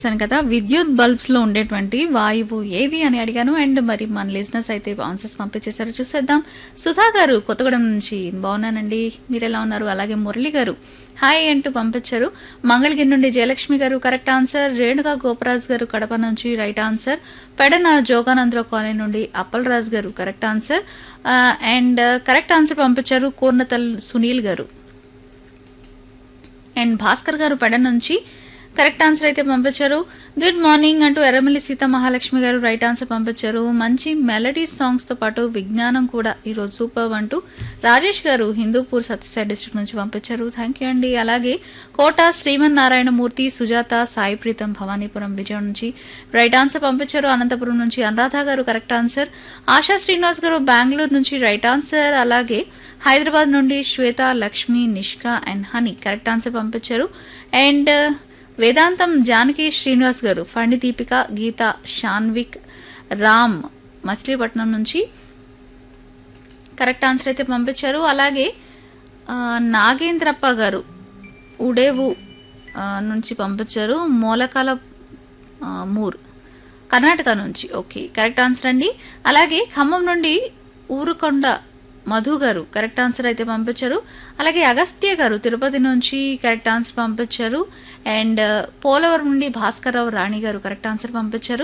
చేశాను కదా విద్యుత్ బల్బ్స్ లో ఉండేటువంటి వాయువు ఏది అని అడిగాను అండ్ మరి మన లిజినెస్ అయితే ఆన్సర్స్ పంపించేశారు చూసేద్దాం సుధా గారు కొత్తగూడెం నుంచి బాగున్నానండి మీరు ఎలా ఉన్నారు అలాగే మురళి గారు హాయ్ అంటూ పంపించారు మంగళగిరి నుండి జయలక్ష్మి గారు కరెక్ట్ ఆన్సర్ రేణుగా గోపరాజ్ గారు కడప నుంచి right answer Pedana Joganandra colony నుండి అప్పలరాజ్ గారు correct answer and correct answer పంపించారు కోర్నతల్ సునీల్ గారు అండ్ భాస్కర్ గారు పెడ నుంచి కరెక్ట్ ఆన్సర్ అయితే పంపించారు గుడ్ మార్నింగ్ అంటూ ఎర్రమల్లి సీత మహాలక్ష్మి గారు రైట్ ఆన్సర్ పంపించారు మంచి మెలడీ సాంగ్స్ తో పాటు విజ్ఞానం కూడా ఈరోజు సూపర్ అంటూ రాజేష్ గారు హిందూపూర్ సత్యసాయి డిస్ట్రిక్ట్ నుంచి పంపించారు థ్యాంక్ యూ అండి అలాగే కోట శ్రీమన్ నారాయణమూర్తి సుజాత సాయి ప్రీతం భవానీపురం విజయం నుంచి రైట్ ఆన్సర్ పంపించారు అనంతపురం నుంచి అనురాధ గారు కరెక్ట్ ఆన్సర్ ఆశా శ్రీనివాస్ గారు బెంగళూరు నుంచి రైట్ ఆన్సర్ అలాగే హైదరాబాద్ నుండి Shweta Lakshmi Nishka and honey correct answer పంపించారు అండ్ వేదాంతం జానకి శ్రీనివాస్ గారు ఫణి దీపిక గీత షాన్విక్ రామ్ మచిలీపట్నం నుంచి కరెక్ట్ ఆన్సర్ అయితే పంపించారు అలాగే ఆ, నాగేంద్రప్ప గారు ఉడేవు ఆ, నుంచి పంపించారు మూలకాల ఆ, మూర్ కర్ణాటక నుంచి ఓకే కరెక్ట్ ఆన్సర్ అండి అలాగే ఖమ్మం నుండి ఊరుకొండ మధు గారు కరెక్ట్ ఆన్సర్ అయితే పంపించారు అలాగే అగస్త్య గారు తిరుపతి నుంచి కరెక్ట్ ఆన్సర్ పంపించారు అండ్ పోలవరం నుండి భాస్కర్రావు రాణి గారు కరెక్ట్ ఆన్సర్ పంపించారు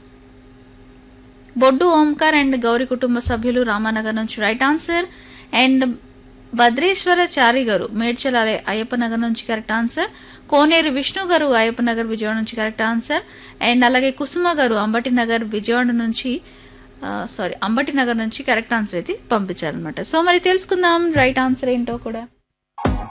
బొడ్డు ఓంకార్ అండ్ గౌరీ కుటుంబ సభ్యులు రామానగర్ నుంచి right answer and Bhadreshwara Chari గారు మేడ్చల్ అలే- అయ్యప్ప నగర్ నుంచి కరెక్ట్ ఆన్సర్ కోనేరు విష్ణు గారు అయ్యప్ప నగర్ విజయవాడ నుంచి కరెక్ట్ ఆన్సర్ అండ్ అలాగే కుసుమ గారు అంబటి నగర్ విజయవాడ నుంచి సారీ అంబటి నగర్ నుంచి కరెక్ట్ ఆన్సర్ అయితే పంపించారనమాట సో మరి తెలుసుకుందాం రైట్ ఆన్సర్ ఏంటో కూడా